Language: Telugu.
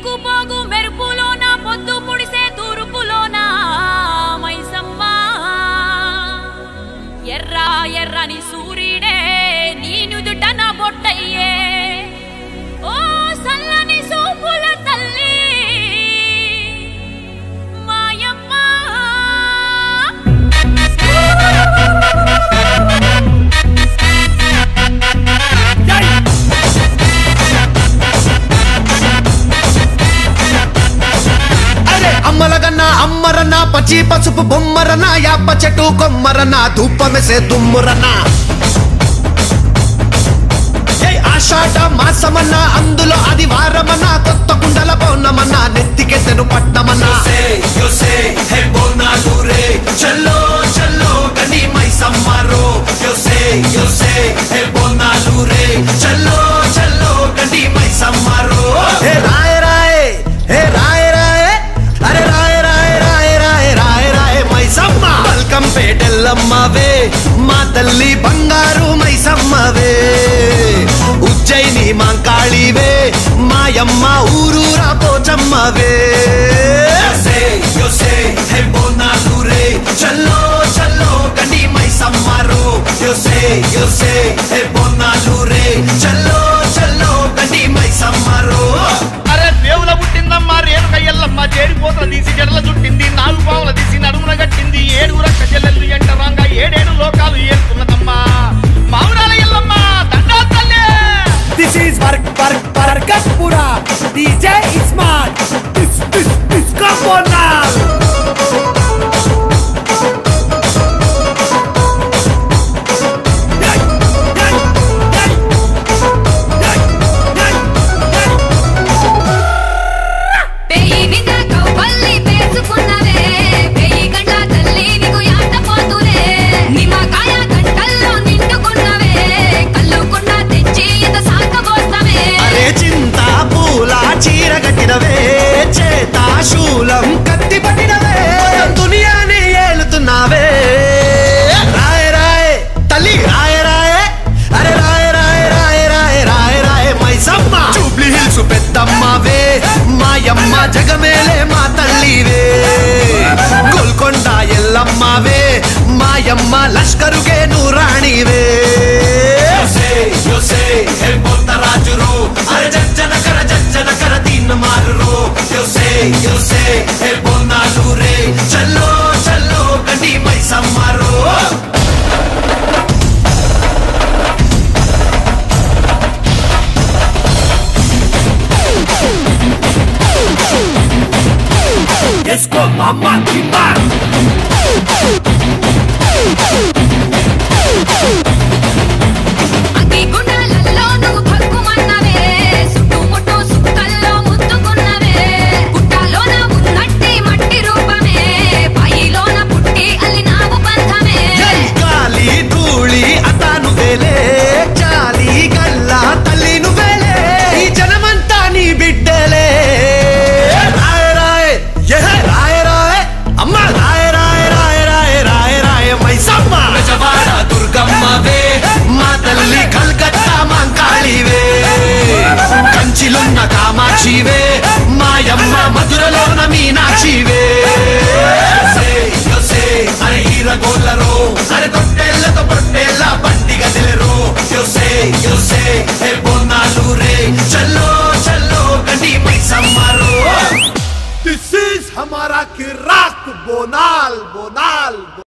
ముక్కుపోగు మెరుపులోన పొద్దు పొడిసే తూర్పులోన మైసమ్మ ఎర్ర ఎర్రని సూర్యుడే నీ నుదుట నా బొట్టయ్యే ఓ సల్లని సూపుల తల్లి మాయమ్మ అరే అమ్మలగన్న అమ్మరన్న పచ్చి పసుపు బొమ్మరన్న యాప చెట్టు కొమ్మరన్న ధూపమెసే దుమ్మురన్న ఏయ్ ఆషాఢ మాసమన్న అందులో అది వారమన్న కొత్త కుండల పౌర్ణమన్న నెత్తికెత్తెను పట్నమన్న yo sé, hey bonalure, chalo, chalo, gani mai samaro. Yo sé, yo sé, hey bonalure, chalo, chalo, gani mai samaro. హే రాయ రాయ హే రాయ రాయ అరే రాయ రాయ రాయ రాయ రాయ రాయ మైసమ్మ వెల్కమ్ పేటెల్లమ్మవే మా తల్లి బంగారు మైసమ్మవే ఉజ్జయిని మాంకాళివే మాయమ్మ ఊరూరా పోచమ్మవే Yo sé, yo sé, hey bonalure, chalo, chalo, gani mai samaro. Yo sé, yo sé, hey bonalure, chalo, chalo, gani mai samaro. అరే దేవుల పుట్టిందమ్మా రేణుక ఎల్లమ్మ చేరిపోతల తీసి జడల చుట్టింది నాలుగు పావుల తీసి నడుమున కట్టింది ఏడు రక్క చెల్లెళ్ళు ఎంటరాంగా ఏడేడు లోకాలు ఏలుతున్నదమ్మా మావురాల ఎల్లమ్మ దండా తల్లి This is Bark Bark Barkatpura. DJ Ismat. This this this come on now. Yay, yay, yay, yay, yay, yay. పెయ్యి నింద కవ్వల్లి పేసుకున్నవే పెయ్యి గంట తల్లి నీకు యాట పోతులే నిమ్మకాయ గంటల్లో నిండుకున్నవే కల్లుకున్న తెచ్చి ఇంత సాకబోస్తావే అరే చింత పూల చీర కట్టినవే చేత శూలం కత్తి పట్టినవే దునియాని ఏలుతున్నావే రాయ రాయ తల్లి రాయ రాయ అరే రాయ రాయ రాయ రాయ రాయ రాయ మైసమ్మ జూబ్లీ హిల్స్ పెద్దమ్మవే మాయమ్మ జగమేలే మా తల్లివే గోల్కొండ ఎల్లమ్మవే మాయమ్మ లష్కరుగే నూరాణివే Yo sé, yo sé, el Montarajuro, అరే జజ్జన కర జజ్జన కర Deen మారురో Yo sé, yo sé, el Bonalure, చల్లో చల్లో గండి మై సమ్మారో Let's go, Mama Kimba. అగ్గి గుండాలలో నువ్వు భగ్గుమన్నవే చుట్టుముట్టు సుక్కల్లో ముద్దుకున్నవే పుట్టాలోన ఉన్నట్టి మట్టి రూపమే పైలోన పుట్టి అల్లినావు బంధమే గాలి ధూళి అతాను వేలే చాలి గల్లా తల్లి నువ్వేలే ఈ జనమంతా నీ బిడ్డలే రాయ రాయ ఎహ రాయ రాయ అమ్మ రాయ రాయ రాయ రాయ రాయ రాయ మైసమ్మ బెజవాడ దుర్గమ్మవే మా తల్లి కల్కత్తా మాంకాళివే కంచిలున్న కామాక్షివే మాయమ్మ మధురలోన మీనాక్షివే Yo sé, yo sé, అరే ఈరగోళ్ళరో అరే తొట్టేళ్ళతో పొట్టేళ్ళ పండిగ తెలిరో Yo sé, yo sé, el Bonalure, చల్లో చల్లో గండి మై సమ్మారో This is हमारा किराक बोनाल बोनाल